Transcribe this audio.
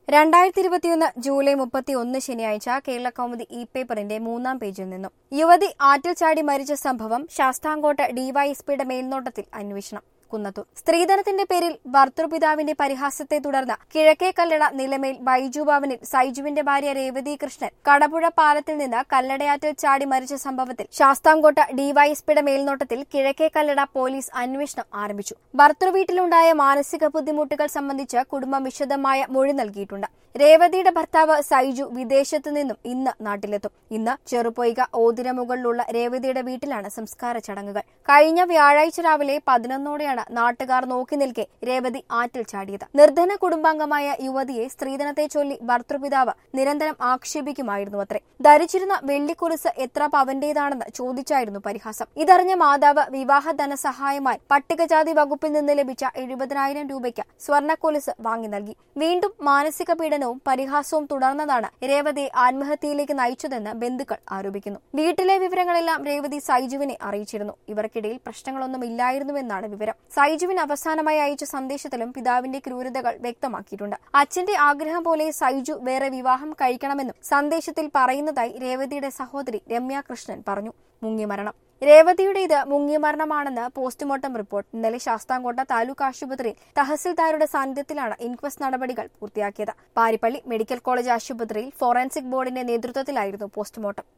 രണ്ടായിരത്തി ഇരുപത്തിയൊന്ന് ജൂലൈ മുപ്പത്തി ഒന്ന് ശനിയാഴ്ച കേരള കൗമുദി ഇ പേപ്പറിന്റെ മൂന്നാം പേജിൽ നിന്നും യുവതി ആറ്റിൽ ചാടി മരിച്ച സംഭവം ശാസ്താംകോട്ട ഡിവൈഎസ്പിയുടെ മേൽനോട്ടത്തിൽ അന്വേഷണം കുന്നത്തൂർ സ്ത്രീധനത്തിന്റെ പേരിൽ ഭർത്തൃപിതാവിന്റെ പരിഹാസത്തെ തുടർന്ന് കിഴക്കേ കല്ലട നിലമേൽ ബൈജു ഭവനിൽ സൈജുവിന്റെ ഭാര്യ രേവതി കൃഷ്ണൻ കടപുഴ പാലത്തിൽ നിന്ന് കല്ലടയാറ്റിൽ ചാടി മരിച്ച സംഭവത്തിൽ ശാസ്താംകോട്ട ഡിവൈഎസ്പിയുടെ മേൽനോട്ടത്തിൽ കിഴക്കേ കല്ലട പോലീസ് അന്വേഷണം ആരംഭിച്ചു ഭർത്തൃവീട്ടിലുണ്ടായ മാനസിക ബുദ്ധിമുട്ടുകൾ സംബന്ധിച്ച് കുടുംബം വിശദമായ മൊഴി നൽകിയിട്ടുണ്ട് രേവതിയുടെ ഭർത്താവ് സൈജു വിദേശത്തു നിന്നും ഇന്ന് നാട്ടിലെത്തും ഇന്ന് ചെറുപൊയ്ക ഓതിരമുകളിലുള്ള രേവതിയുടെ വീട്ടിലാണ് സംസ്കാര ചടങ്ങുകൾ കഴിഞ്ഞ വ്യാഴാഴ്ച രാവിലെ പതിനൊന്നോടെയാണ് നാട്ടുകാർ നോക്കി നിൽക്കെ രേവതി ആറ്റിൽ ചാടിയത് നിർധന കുടുംബാംഗമായ യുവതിയെ സ്ത്രീധനത്തെ ചൊല്ലി ഭർത്തൃപിതാവ് നിരന്തരം ആക്ഷേപിക്കുമായിരുന്നു അത്രേ ധരിച്ചിരുന്ന വെള്ളിക്കുറിസ് എത്ര പവന്റേതാണെന്ന് ചോദിച്ചായിരുന്നു പരിഹാസം ഇതറിഞ്ഞ മാതാവ് വിവാഹ ധനസഹായമായി പട്ടികജാതി വകുപ്പിൽ നിന്ന് ലഭിച്ച എഴുപതിനായിരം രൂപയ്ക്ക് സ്വർണ്ണക്കൊലുസ് വാങ്ങി നൽകി വീണ്ടും മാനസിക പീഡനവും പരിഹാസവും തുടർന്നതാണ് രേവതിയെ ആത്മഹത്യയിലേക്ക് നയിച്ചതെന്ന് ബന്ധുക്കൾ ആരോപിക്കുന്നു വീട്ടിലെ വിവരങ്ങളെല്ലാം രേവതി സൈജുവിനെ അറിയിച്ചിരുന്നു ഇവർക്കിടയിൽ പ്രശ്നങ്ങളൊന്നും ഇല്ലായിരുന്നുവെന്നാണ് വിവരം സൈജുവിന് അവസാനമായി അയച്ച സന്ദേശത്തിലും പിതാവിന്റെ ക്രൂരതകൾ വ്യക്തമാക്കിയിട്ടുണ്ട് അച്ഛന്റെ ആഗ്രഹം പോലെ സൈജു വേറെ വിവാഹം കഴിക്കണമെന്നും സന്ദേശത്തിൽ പറയുന്നതായി രേവതിയുടെ സഹോദരി രമ്യ കൃഷ്ണൻ പറഞ്ഞു മുങ്ങിമരണം രേവതിയുടേത് മുങ്ങിമരണമാണെന്ന് പോസ്റ്റ്മോർട്ടം റിപ്പോർട്ട് ഇന്നലെ ശാസ്താംകോട്ട താലൂക്ക് ആശുപത്രിയിൽ തഹസിൽദാരുടെ സാന്നിധ്യത്തിലാണ് ഇൻക്വസ്റ്റ് നടപടികൾ പൂർത്തിയാക്കിയത് പാരിപ്പള്ളി മെഡിക്കൽ കോളേജ് ആശുപത്രിയിൽ ഫോറൻസിക് ബോർഡിന്റെ നേതൃത്വത്തിലായിരുന്നു പോസ്റ്റ്മോർട്ടം